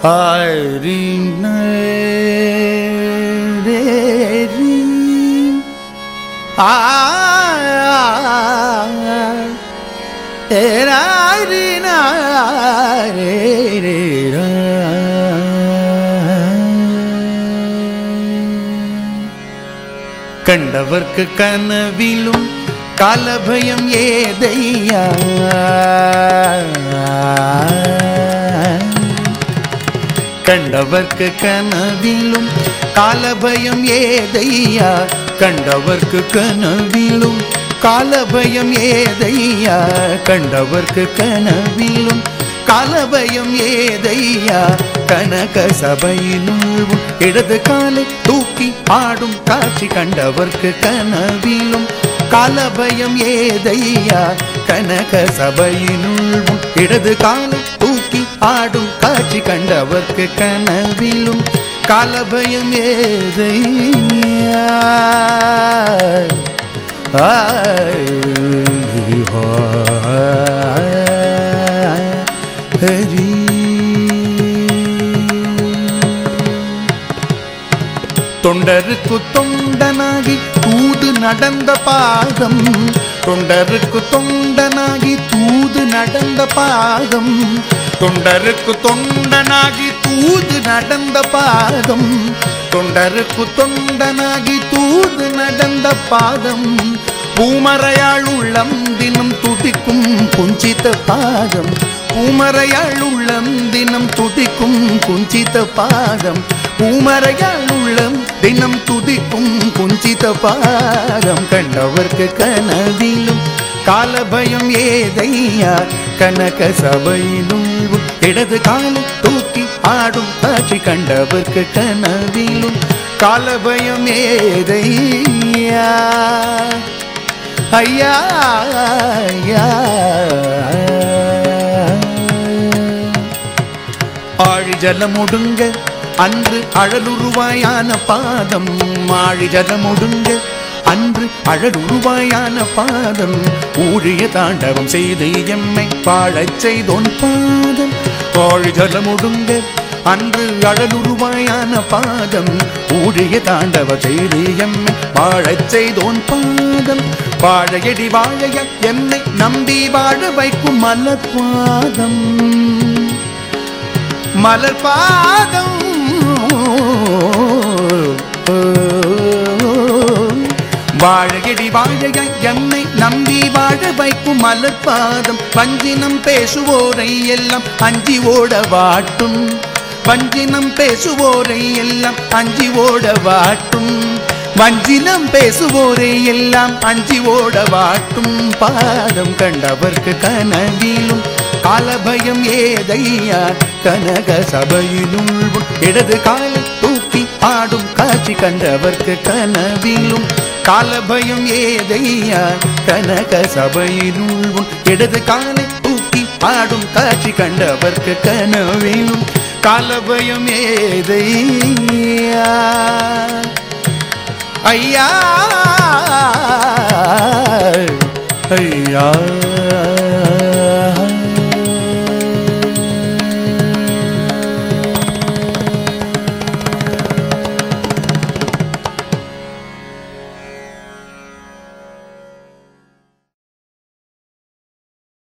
ஆரி ரேரி ஆ ஏராரி கண்டவர்க்கு கனவிலும் காலபயம் ஏதையா கண்டவர்க்கு கனவிலும் காலபயம் ஏதையா கண்டவர்க்கு கனவிலும் காலபயம் ஏதையா கண்டவர்க்கு கனவிலும் காலபயம் ஏதையா கனக சபையினுள்ளும் இடது காலை தூக்கி ஆடும் காட்சி கண்டவர்க்கு கனவிலும் காலபயம் ஏதையா கனக சபையினுள்ளும் இடது காலை தூக்கி ஆடும் காட்சி கண்டவர்க்கு கனவிலும் காலபயம் ஏதையா ஹரி தொண்டருக்கு தொண்டனாகி தூது நடந்த பாதம் தொண்டருக்கு தொண்டனாகி தூது நடந்த பாதம் தொண்டருக்கு தொண்டனாகி தூது நடந்த பாதம் தொண்டருக்கு தொண்டனாகி தூது நடந்த பாதம் பூமறையாள் உள்ளம் தினம் துதிக்கும் குஞ்சித பாதம் பூமறையாள் உள்ளம் தினம் துதிக்கும் குஞ்சித பாதம் பூமறையாள் உள்ளம் தினம் துதிக்கும் குஞ்சித பாதம் கண்டவர்க்கு கனவிலும் காலபயம் ஏதையா கனக சபையிலும் இடது காலை தூக்கி ஆடும் காட்சி கண்டவர்க்கு கனவிலும் காலபயம் ஏதையா ஐயா ஐயா ஆழி ஜலம் ஒடுங்க அன்று அழலுருவாயான பாதம் ஆழி ஜலம் ஒடுங்க அன்று அழலுருவாயான பாதம் ஊழிய தாண்டவம் செய்து எம்மை வாழச் செய்தோன் பாதம் ஆழி ஜலம் ஒடுங்க அன்று அழலுருவாயான பாதம் ஊழிய தாண்டவ செய்து எம்மை வாழச் செய்தோன் பாதம் வாழையடி வாழைய என்னை நம்பி வாழ வைக்கும் மலர் பாதம் மலர் பாதம் வாழையடி வாழைய என்னை நம்பி வாழ வைக்கும் மலர் பாதம் வஞ்சினம் பேசுவோரை எல்லாம் அஞ்சி ஓட வாட்டும் வஞ்சினம் பேசுவோரை எல்லாம் அஞ்சி ஓட வாட்டும் வஞ்சினம் பேசுவோரை எல்லாம் அஞ்சி ஓட வாட்டும் பாதம் கண்டவர்க்கு கனவிலும் காலபயம் ஏதையா கனக சபையினுள் இடது காலை தூக்கி ஆடும் காட்சி கண்டவர்க்கு கனவிலும் காலபயம் ஏதையா கனக சபையினுள் இடது காலை தூக்கி ஆடும் காட்சி கண்டவர்க்கு கனவிலும் காலபயம் ஏதையா ஐயா ஐயா